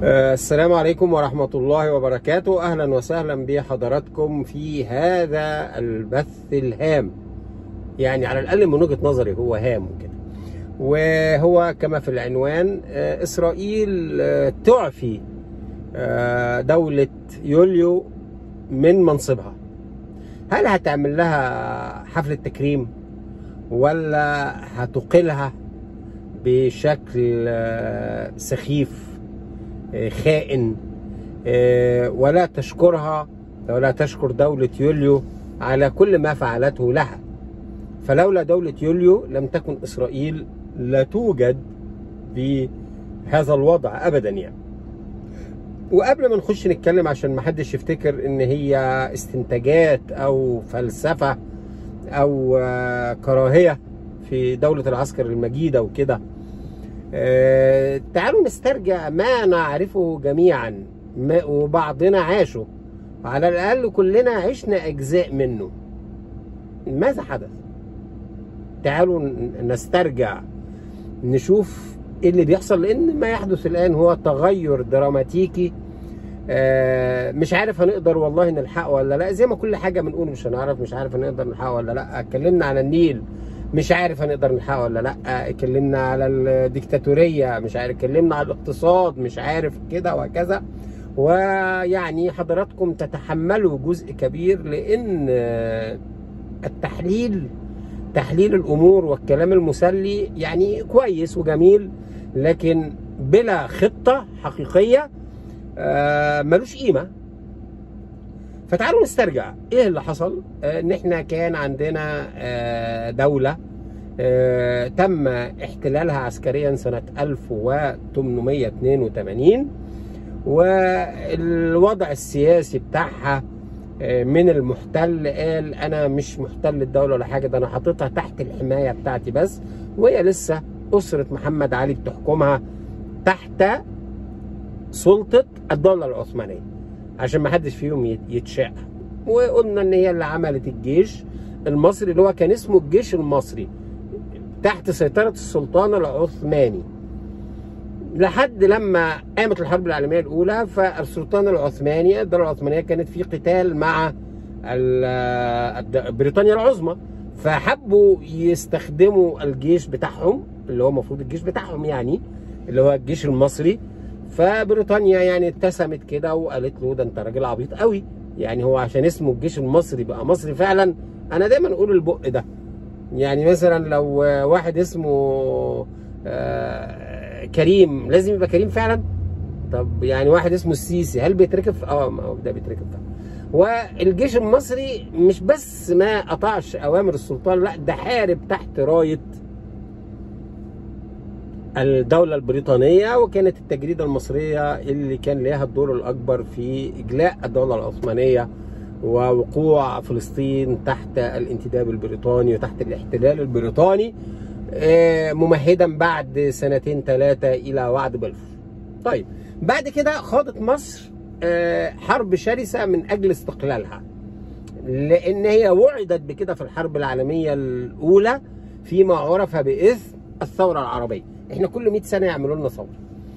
آه، السلام عليكم ورحمة الله وبركاته أهلا وسهلا بحضراتكم في هذا البث الهام يعني على الأقل من وجهة نظري هو هام كده وهو كما في العنوان آه، إسرائيل آه، تعفي آه، دولة يوليو من منصبها هل هتعمل لها حفلة تكريم ولا هتقلها بشكل آه، سخيف آه، خائن آه، ولا تشكرها ولا تشكر دولة يوليو على كل ما فعلته لها فلولا دولة يوليو لم تكن إسرائيل لا توجد بهذا الوضع أبدا يعني وقبل ما نخش نتكلم عشان ما حدش يفتكر ان هي استنتاجات او فلسفة او آه، كراهية في دولة العسكر المجيدة وكده آه، تعالوا نسترجع ما نعرفه جميعا ما- وبعضنا عاشه على الأقل كلنا عشنا أجزاء منه ماذا حدث؟ تعالوا ن- نسترجع نشوف ايه اللي بيحصل لان ما يحدث الان هو تغير دراماتيكي آه، مش عارف هنقدر والله نلحقه ولا لا زي ما كل حاجه بنقول مش هنعرف مش عارف هنقدر نلحقه ولا لا اتكلمنا عن النيل مش عارف هنقدر نلحقه ولا لا اتكلمنا على الديكتاتوريه مش عارف اتكلمنا على الاقتصاد مش عارف كده وكذا ويعني حضراتكم تتحملوا جزء كبير لان آه، التحليل تحليل الامور والكلام المسلي يعني كويس وجميل لكن بلا خطه حقيقيه آه، ملوش قيمه فتعالوا نسترجع ايه اللي حصل آه، ان احنا كان عندنا آه، دوله آه، تم احتلالها عسكريا سنه 1882 والوضع السياسي بتاعها آه، من المحتل قال انا مش محتل الدوله ولا حاجه ده انا حاططها تحت الحمايه بتاعتي بس وهي لسه اسره محمد علي بتحكمها تحت سلطه الدوله العثمانيه عشان ما حدش فيهم يت- يتشاء وقلنا ان هي اللي عملت الجيش المصري اللي هو كان اسمه الجيش المصري تحت سيطره السلطان العثماني لحد لما قامت الحرب العالميه الاولى فالسلطان العثماني الدوله العثمانيه كانت في قتال مع ال- الد- بريطانيا العظمى فحبوا يستخدموا الجيش بتاعهم اللي هو المفروض الجيش بتاعهم يعني اللي هو الجيش المصري فبريطانيا يعني ابتسمت كده وقالت له ده انت راجل عبيط قوي يعني هو عشان اسمه الجيش المصري بقى مصري فعلا انا دايما اقول البق ده يعني مثلا لو واحد اسمه آه، كريم لازم يبقى كريم فعلا طب يعني واحد اسمه السيسي هل بيتركب في- اه ما هو ده بيتركب فعلا والجيش المصري مش بس ما قطعش اوامر السلطان لا ده حارب تحت رايه الدولة البريطانية وكانت التجريدة المصرية اللي كان لها الدور الأكبر في إجلاء الدولة العثمانية ووقوع فلسطين تحت الانتداب البريطاني وتحت الاحتلال البريطاني آه، ممهدا بعد سنتين ثلاثة إلى وعد بلفور طيب بعد كده خاضت مصر آه، حرب شرسة من أجل استقلالها لأن هي وعدت بكده في الحرب العالمية الأولى فيما عرف باسم الثورة العربية احنا كل 100 سنة يعملوا لنا ثورة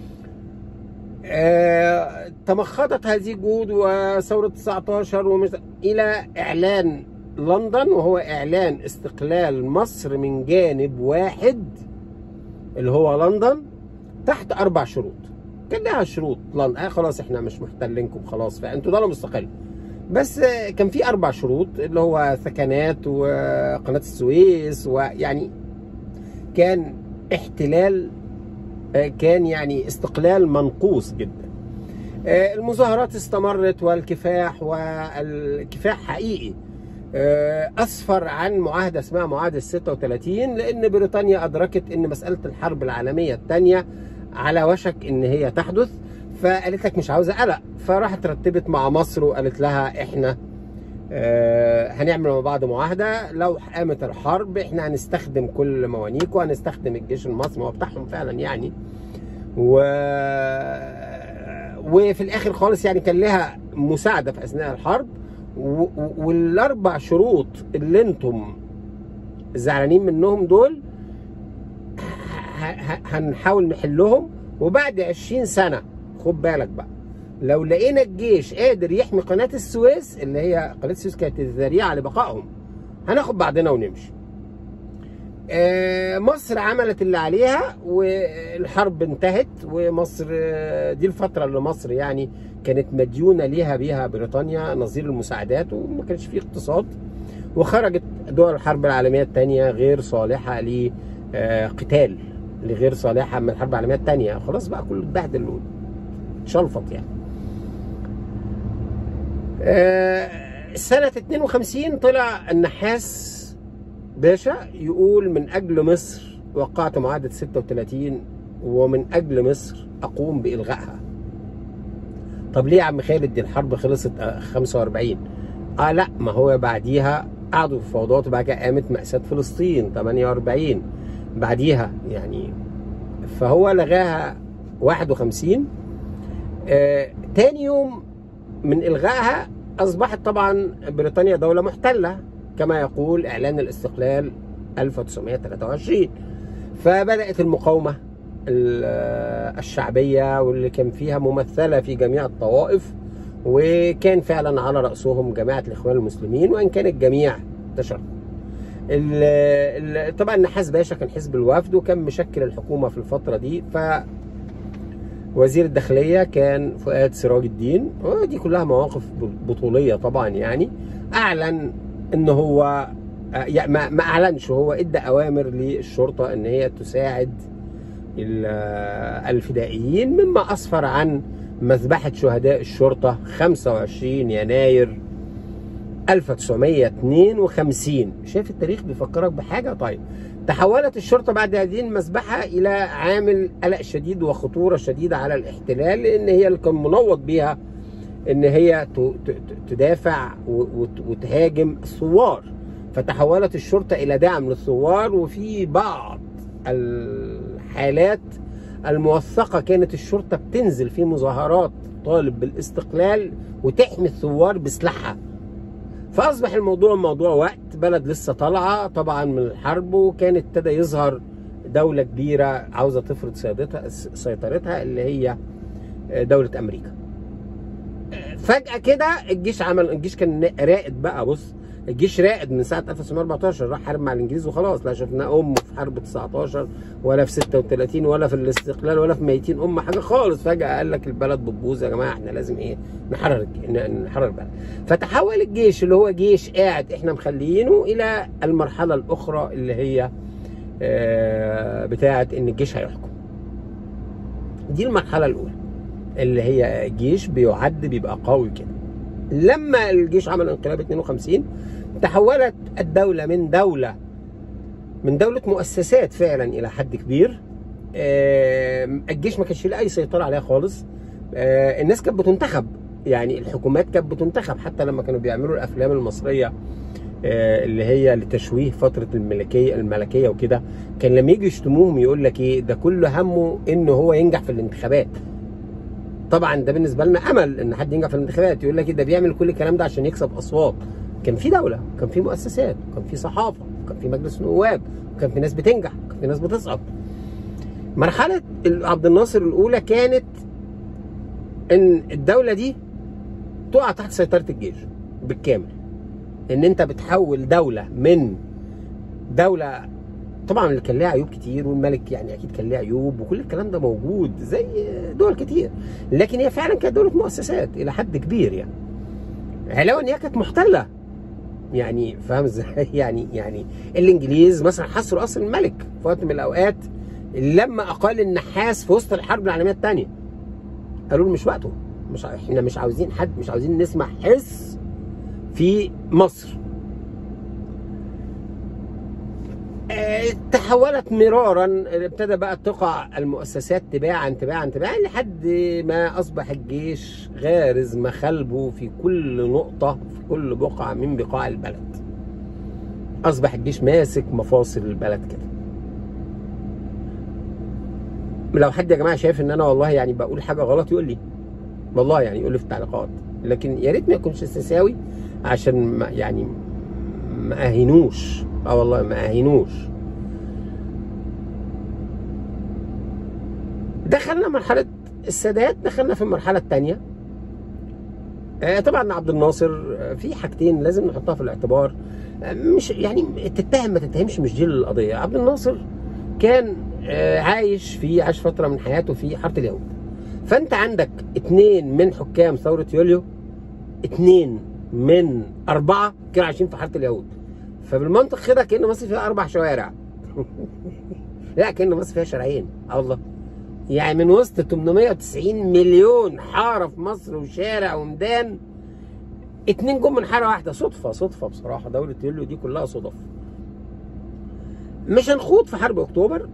آه، تمخضت هذه الجهود وثورة 19 ومش إلى إعلان لندن وهو إعلان استقلال مصر من جانب واحد اللي هو لندن تحت أربع شروط كان لها شروط لندن آه خلاص احنا مش محتلينكم خلاص فأنتوا دولة مستقلة بس آه، كان في أربع شروط اللي هو ثكنات وقناة السويس ويعني كان احتلال آه، كان يعني استقلال منقوص جدا آه، المظاهرات استمرت والكفاح والكفاح حقيقي آه، اسفر عن معاهده اسمها معاهده 36 لان بريطانيا ادركت ان مساله الحرب العالميه الثانيه على وشك ان هي تحدث فقالت لك مش عاوزه قلق فراحت رتبت مع مصر وقالت لها احنا آه، هنعمل مع بعض معاهده لو قامت الحرب احنا هنستخدم كل موانيك وهنستخدم الجيش المصري هو بتاعهم فعلا يعني و وفي الاخر خالص يعني كان لها مساعده في اثناء الحرب و... و- والاربع شروط اللي انتم زعلانين منهم دول ه- ه- هنحاول نحلهم وبعد 20 سنه خد بالك بقى لو لقينا الجيش قادر يحمي قناه السويس اللي هي قناه السويس كانت الذريعه لبقائهم هناخد بعضنا ونمشي آه، مصر عملت اللي عليها والحرب انتهت ومصر آه، دي الفترة اللي مصر يعني كانت مديونة ليها بيها بريطانيا نظير المساعدات وما كانش فيه اقتصاد وخرجت دول الحرب العالمية الثانية غير صالحة لقتال لغير صالحة من الحرب العالمية الثانية خلاص بقى كله اتبهدل اتشلفط يعني آه، سنة 52 طلع النحاس باشا يقول من أجل مصر وقعت معاهدة 36 ومن أجل مصر أقوم بإلغائها طب ليه يا عم خالد دي الحرب خلصت آه، 45 اه لا ما هو بعديها قعدوا في فوضات وبعد كده قامت مأساة فلسطين 48 بعديها يعني فهو لغاها 51 آه تاني يوم من إلغائها أصبحت طبعا بريطانيا دولة محتلة كما يقول إعلان الاستقلال 1923 فبدأت المقاومة ال- الشعبية واللي كان فيها ممثلة في جميع الطوائف وكان فعلا على رأسهم جماعة الإخوان المسلمين وإن كان الجميع تشرب ال- ال- طبعا نحاس باشا كان حزب الوفد وكان مشكل الحكومة في الفترة دي ف وزير الداخلية كان فؤاد سراج الدين ودي كلها مواقف بطولية طبعا يعني أعلن إن هو آه، يعني ما ما أعلنش هو إدى أوامر للشرطة إن هي تساعد ال- آه، الفدائيين مما أسفر عن مذبحة شهداء الشرطة 25 يناير 1952 شايف التاريخ بيفكرك بحاجة طيب تحولت الشرطة بعد هذه المذبحة إلى عامل قلق شديد وخطورة شديدة على الاحتلال لأن هي اللي كان منوط بيها إن هي ت- ت- ت- تدافع و- وت- وتهاجم الثوار فتحولت الشرطة إلى دعم للثوار وفي بعض الحالات الموثقة كانت الشرطة بتنزل في مظاهرات طالب بالاستقلال وتحمي الثوار بسلاحها فاصبح الموضوع موضوع وقت بلد لسه طالعه طبعا من الحرب وكان ابتدى يظهر دوله كبيره عاوزه تفرض سيادتها سيطرتها اللي هي دوله امريكا. فجاه كده الجيش عمل الجيش كان رائد بقى بص الجيش رائد من ساعه 1914 راح حارب مع الانجليز وخلاص لا شفنا امه في حرب 19 ولا في 36 ولا في الاستقلال ولا في ميتين ام حاجه خالص فجاه قال لك البلد بتبوظ يا جماعه احنا لازم ايه نحرر الج- ن- نحرر البلد فتحول الجيش اللي هو جيش قاعد احنا مخليينه الى المرحله الاخرى اللي هي آه، بتاعه ان الجيش هيحكم دي المرحله الاولى اللي هي جيش بيعد بيبقى قوي كده لما الجيش عمل انقلاب 52 تحولت الدولة من دولة من دولة مؤسسات فعلا إلى حد كبير آم، الجيش ما كانش له أي سيطرة عليها خالص آه، الناس كانت بتنتخب يعني الحكومات كانت بتنتخب حتى لما كانوا بيعملوا الأفلام المصرية آه، اللي هي لتشويه فترة الملكية الملكية وكده كان لما يجي يشتموهم يقول لك ايه ده كل همه انه هو ينجح في الانتخابات طبعا ده بالنسبه لنا امل ان حد ينجح في الانتخابات يقول لك إيه ده بيعمل كل الكلام ده عشان يكسب اصوات كان في دوله كان في مؤسسات كان في صحافه كان في مجلس نواب كان في ناس بتنجح كان في ناس بتصعد مرحله عبد الناصر الاولى كانت ان الدوله دي تقع تحت سيطره الجيش بالكامل ان انت بتحول دوله من دوله طبعا اللي كان لها عيوب كتير والملك يعني اكيد كان ليه عيوب وكل الكلام ده موجود زي دول كتير لكن هي فعلا كانت دوله مؤسسات الى حد كبير يعني علاوه ان هي كانت محتله يعني فاهم ازاي يعني يعني الانجليز مثلا حصروا اصل الملك في وقت من الاوقات لما اقال النحاس في وسط الحرب العالميه الثانيه قالوا له مش وقته مش ع- احنا مش عاوزين حد مش عاوزين نسمع حس في مصر آه، تحولت مرارا ابتدى بقى تقع المؤسسات تباعا تباعا تباعا لحد ما اصبح الجيش غارز مخالبه في كل نقطه في كل بقعه من بقاع البلد اصبح الجيش ماسك مفاصل البلد كده لو حد يا جماعه شايف ان انا والله يعني بقول حاجه غلط يقول لي والله يعني يقول لي في التعليقات لكن يا ريت ما يكونش استساوي عشان ما يعني ما اهينوش اه والله ما اهينوش دخلنا مرحله السادات دخلنا في المرحله الثانيه طبعا عبد الناصر آه، في حاجتين لازم نحطها في الاعتبار آه، مش يعني تتهم ما تتهمش مش دي القضيه عبد الناصر كان آه، عايش في عاش فتره من حياته في حاره اليهود فانت عندك اثنين من حكام ثوره يوليو اثنين من اربعه كانوا عايشين في حاره اليهود فبالمنطق كده كان مصر فيها اربع شوارع لا كان مصر فيها شارعين اه والله يعني من وسط 890 مليون حاره في مصر وشارع وميدان اتنين جم من حاره واحده صدفه صدفه بصراحه دوله يوليو دي كلها صدف مش هنخوض في حرب اكتوبر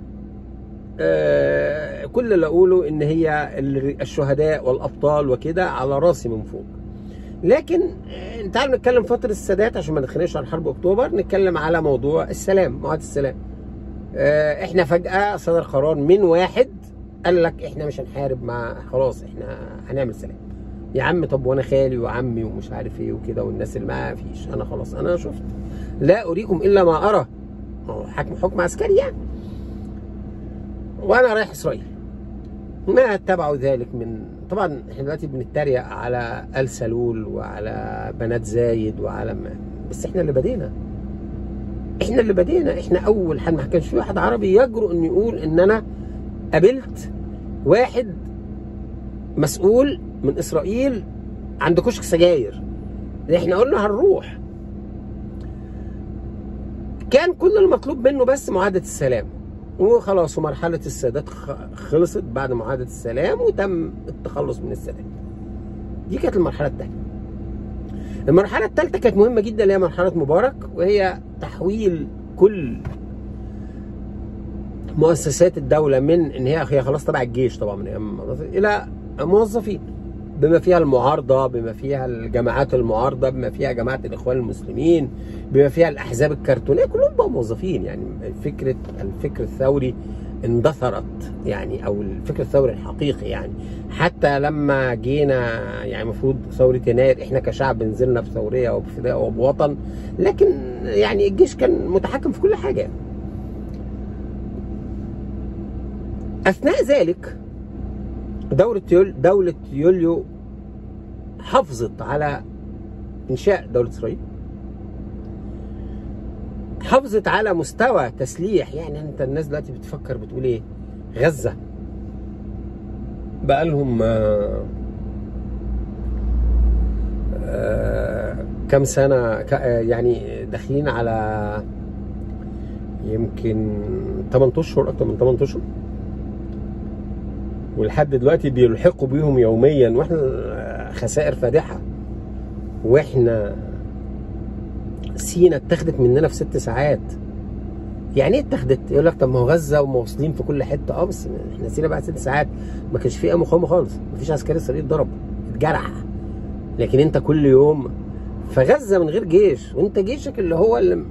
آه كل اللي اقوله ان هي ال- الشهداء والابطال وكده على راسي من فوق لكن آه تعالوا نتكلم فتره السادات عشان ما ندخلش على حرب اكتوبر نتكلم على موضوع السلام معاهده السلام آه احنا فجاه صدر قرار من واحد قال لك احنا مش هنحارب مع خلاص احنا هنعمل سلام يا عم طب وانا خالي وعمي ومش عارف ايه وكده والناس اللي معايا فيش انا خلاص انا شفت لا اريكم الا ما ارى هو حكم حكم عسكري يعني وانا رايح اسرائيل ما تبعوا ذلك من طبعا احنا دلوقتي بنتريق على ال سلول وعلى بنات زايد وعلى ما بس احنا اللي بدينا احنا اللي بدينا احنا اول حد ما كانش في واحد عربي يجرؤ انه يقول ان انا قابلت واحد مسؤول من اسرائيل عند كشك سجاير احنا قلنا هنروح كان كل المطلوب منه بس معاهده السلام وخلاص ومرحله السادات خ- خلصت بعد معاهده السلام وتم التخلص من السادات دي كانت المرحله الثانيه المرحله الثالثه كانت مهمه جدا اللي هي مرحله مبارك وهي تحويل كل مؤسسات الدوله من ان هي هي خلاص تبع الجيش طبعا من ايام الى موظفين بما فيها المعارضه بما فيها الجماعات المعارضه بما فيها جماعه الاخوان المسلمين بما فيها الاحزاب الكرتونيه كلهم بقوا موظفين يعني فكره الفكر الثوري اندثرت يعني او الفكر الثوري الحقيقي يعني حتى لما جينا يعني المفروض ثوره يناير احنا كشعب نزلنا بثوريه وبفداء وبوطن لكن يعني الجيش كان متحكم في كل حاجه اثناء ذلك دولة يول دولة يوليو حافظت على انشاء دولة اسرائيل حافظت على مستوى تسليح يعني انت الناس دلوقتي بتفكر بتقول ايه غزة بقى لهم آه آه كم سنة ك- آه، يعني داخلين على يمكن 8 اشهر اكتر من 8 اشهر ولحد دلوقتي بيلحقوا بيهم يوميا واحنا خسائر فادحه واحنا سينا اتاخدت مننا في ست ساعات يعني ايه اتاخدت؟ يقول لك طب ما هو غزه ومواصلين في كل حته اه بس احنا سينا بعد ست ساعات ما كانش في اي مقاومه خالص مفيش عسكري اسرائيلي اتضرب اتجرح لكن انت كل يوم فغزه من غير جيش وانت جيشك اللي هو اللي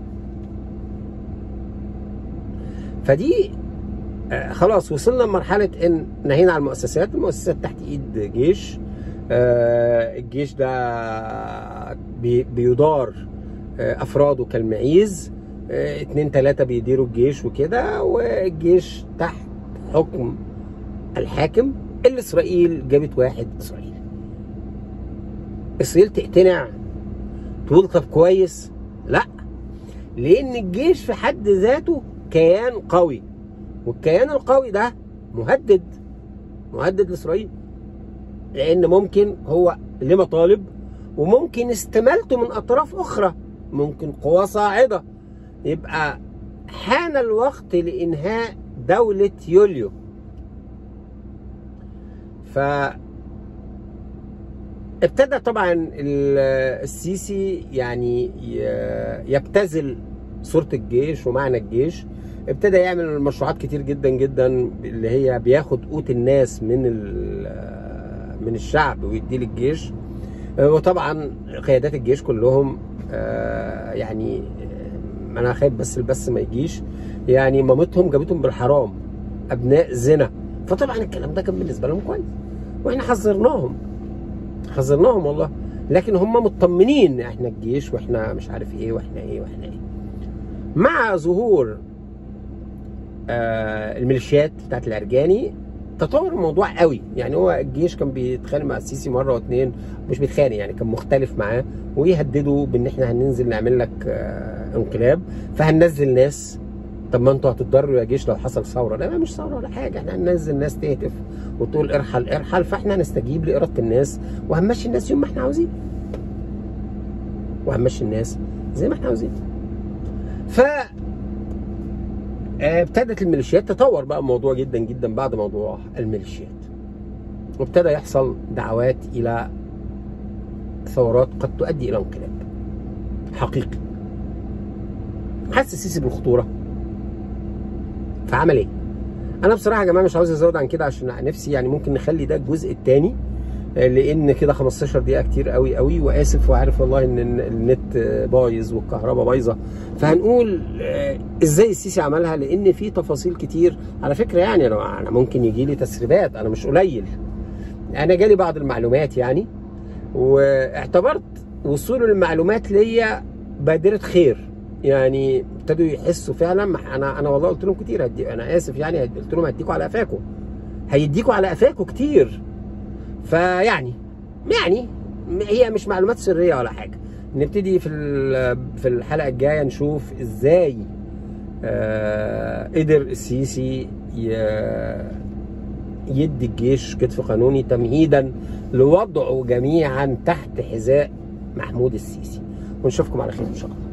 فدي آه، خلاص وصلنا لمرحله ان نهينا على المؤسسات المؤسسات تحت ايد جيش آه، الجيش ده بي- بيدار آه، افراده كالمعيز آه، اتنين تلاته بيديروا الجيش وكده والجيش تحت حكم الحاكم اللي اسرائيل جابت واحد اسرائيل اسرائيل تقتنع تقول طب كويس لا لان الجيش في حد ذاته كيان قوي والكيان القوي ده مهدد مهدد لاسرائيل لان ممكن هو له مطالب وممكن استمالته من اطراف اخرى ممكن قوى صاعده يبقى حان الوقت لانهاء دوله يوليو ف ابتدى طبعا ال- السيسي يعني ي- يبتذل صوره الجيش ومعنى الجيش ابتدى يعمل مشروعات كتير جدا جدا اللي هي بياخد قوت الناس من ال- من الشعب ويديه للجيش وطبعا قيادات الجيش كلهم آه، يعني آه، انا خايف بس البث ما يجيش يعني مامتهم جابتهم بالحرام ابناء زنا فطبعا الكلام ده كان بالنسبه لهم كويس واحنا حذرناهم حذرناهم والله لكن هم مطمنين احنا الجيش واحنا مش عارف ايه واحنا ايه واحنا ايه مع ظهور آه الميليشيات بتاعت العرجاني تطور الموضوع قوي يعني هو الجيش كان بيتخانق مع السيسي مره واتنين مش بيتخانق يعني كان مختلف معاه ويهددوا بان احنا هننزل نعمل لك آه، انقلاب فهننزل ناس طب ما انتوا هتتضروا يا جيش لو حصل ثوره لا مش ثوره ولا حاجه احنا هننزل ناس تهتف وتقول ارحل ارحل فاحنا هنستجيب لاراده الناس وهنمشي الناس يوم ما احنا عاوزين وهنمشي الناس زي ما احنا عاوزين ف آه، ابتدت الميليشيات تطور بقى الموضوع جدا جدا بعد موضوع الميليشيات وابتدى يحصل دعوات الى ثورات قد تؤدي الى انقلاب حقيقي حس السيسي بالخطوره فعمل ايه؟ انا بصراحه يا جماعه مش عاوز ازود عن كده عشان نفسي يعني ممكن نخلي ده الجزء الثاني لان كده 15 دقيقه كتير قوي قوي واسف وعارف والله ان النت بايظ والكهرباء بايظه فهنقول آه، ازاي السيسي عملها لان في تفاصيل كتير على فكره يعني انا انا ممكن يجي لي تسريبات انا مش قليل انا جالي بعض المعلومات يعني واعتبرت وصول المعلومات ليا بادره خير يعني ابتدوا يحسوا فعلا ما انا انا والله قلت لهم كتير هدي انا اسف يعني قلت لهم هديكوا على قفاكوا هيديكوا على قفاكوا كتير فيعني يعني هي مش معلومات سريه ولا حاجه نبتدي في ال- في الحلقه الجايه نشوف ازاي آه، قدر السيسي ي- يدي الجيش كتف قانوني تمهيدا لوضعه جميعا تحت حذاء محمود السيسي ونشوفكم على خير ان شاء الله